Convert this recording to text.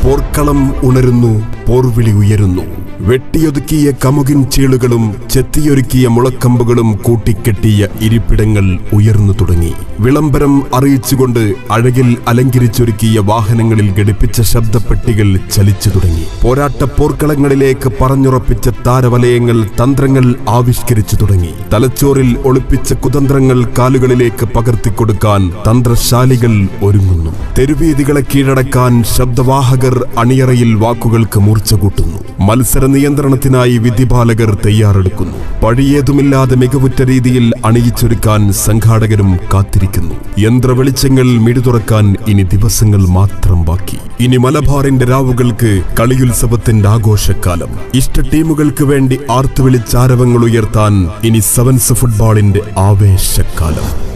പോർക്കളം ഉണരുന്നു പോർവിളി ഉയരുന്നു വെട്ടിയൊതുക്കിയ കമുകിൻ ചീളുകളും ചെത്തിയൊരുക്കിയ മുളക്കമ്പുകളും കൂട്ടിക്കെട്ടിയ ഇരിപ്പിടങ്ങൾ ഉയർന്നു തുടങ്ങി വിളംബരം അറിയിച്ചുകൊണ്ട് അഴകിൽ അലങ്കരിച്ചൊരുക്കിയ വാഹനങ്ങളിൽ ഘടിപ്പിച്ച ശബ്ദപ്പെട്ടികൾ ചലിച്ചു തുടങ്ങി പോരാട്ട പോർക്കളങ്ങളിലേക്ക് പറഞ്ഞുറപ്പിച്ച താരവലയങ്ങൾ തന്ത്രങ്ങൾ ആവിഷ്കരിച്ചു തുടങ്ങി തലച്ചോറിൽ ഒളിപ്പിച്ച കുതന്ത്രങ്ങൾ കാലുകളിലേക്ക് പകർത്തിക്കൊടുക്കാൻ തന്ത്രശാലികൾ ഒരുങ്ങുന്നു തെരുവീതികളെ കീഴടക്കാൻ ശബ്ദവാഹകർ അണിയറയിൽ വാക്കുകൾക്ക് മൂർച്ച കൂട്ടുന്നു മത്സര നിയന്ത്രണത്തിനായി വിധിപാലകർ തയ്യാറെടുക്കുന്നു പഴിയേതുമില്ലാതെ മികവുറ്റ രീതിയിൽ അണിയിച്ചൊരുക്കാൻ സംഘാടകരും കാത്തിരിക്കുന്നു യന്ത്ര വെളിച്ചങ്ങൾ മിടുതുറക്കാൻ ഇനി ദിവസങ്ങൾ മാത്രം ബാക്കി ഇനി മലബാറിന്റെ രാവുകൾക്ക് കളിയുത്സവത്തിന്റെ ആഘോഷക്കാലം ഇഷ്ട ടീമുകൾക്ക് വേണ്ടി ആർത്തുവിളിച്ചാരവങ്ങൾ ഉയർത്താൻ ഇനി സെവൻസ് ഫുട്ബോളിന്റെ ആവേശക്കാലം